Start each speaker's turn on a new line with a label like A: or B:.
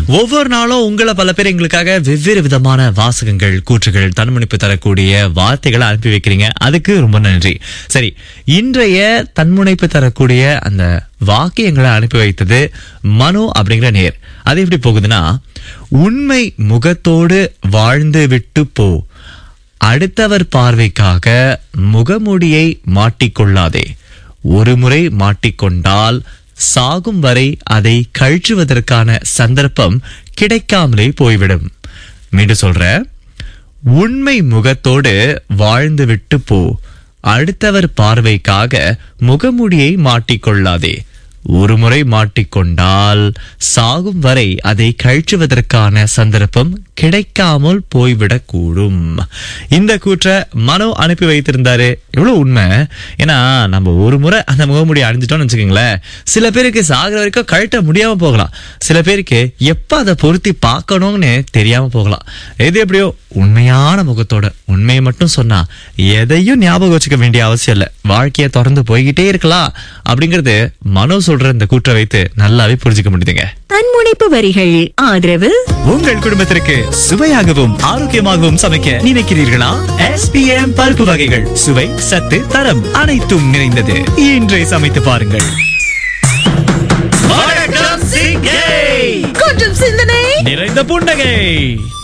A: ஒவ்வொரு நாளும் உங்களை பல பேர் எங்களுக்காக வெவ்வேறு விதமான வாசகங்கள் கூற்றுகள் தன்முனைப்பு தரக்கூடிய வார்த்தைகளை அனுப்பி வைக்கிறீங்க அதுக்கு ரொம்ப நன்றி சரி இன்றைய தன்முனைப்பு தரக்கூடிய அந்த வாக்கியங்களை அனுப்பி வைத்தது மனு அப்படிங்கிற நேர் அது எப்படி போகுதுன்னா உண்மை முகத்தோடு வாழ்ந்து விட்டு போ அடுத்தவர் பார்வைக்காக முகமூடியை மாட்டிக்கொள்ளாதே ஒருமுறை மாட்டிக்கொண்டால் சாகும் வரை அதை கழற்றுவதற்கான சந்தர்ப்பம் கிடைக்காமலே போய்விடும் மீண்டும் சொல்ற உண்மை முகத்தோடு வாழ்ந்து விட்டு போ அடுத்தவர் பார்வைக்காக முகமூடியை மாட்டிக்கொள்ளாதே ஒருமுறை மாட்டிக்கொண்டால் சாகும் வரை அதை கழற்றுவதற்கான சந்தர்ப்பம் கிடைக்காமல் போய்விடக்கூடும் இந்த கூற்ற மனோ அனுப்பி வைத்திருந்தாரு எவ்வளவு உண்மை ஏன்னா நம்ம ஒரு முறை அந்த முகமூடி அணிஞ்சிட்டோம்னு வச்சுக்கோங்களேன் சில பேருக்கு சாகிற வரைக்கும் கழட்ட முடியாம போகலாம் சில பேருக்கு எப்ப அதை பொருத்தி பார்க்கணும்னு தெரியாம போகலாம் எது எப்படியோ உண்மையான முகத்தோட உண்மையை மட்டும் சொன்னா எதையும் ஞாபகம் வச்சுக்க வேண்டிய அவசியம் இல்லை வாழ்க்கையை தொடர்ந்து போய்கிட்டே இருக்கலாம் அப்படிங்கறது மனோ சொல்ற இந்த கூற்றை வைத்து நல்லாவே புரிஞ்சுக்க முடியுதுங்க
B: தன்முனைப்பு வரிகள் ஆதரவு
A: உங்கள் குடும்பத்திற்கு சுவையாகவும் ஆரோக்கியமாகவும் சமைக்க நினைக்கிறீர்களா எஸ்பிஎம் பருப்பு வகைகள் சுவை சத்து தரம் அனைத்தும் நிறைந்தது இன்றே சமைத்து பாருங்கள் வணக்கம் சிங்கை
B: கொஞ்சம் சிந்தனை
A: நிறைந்த புன்னகை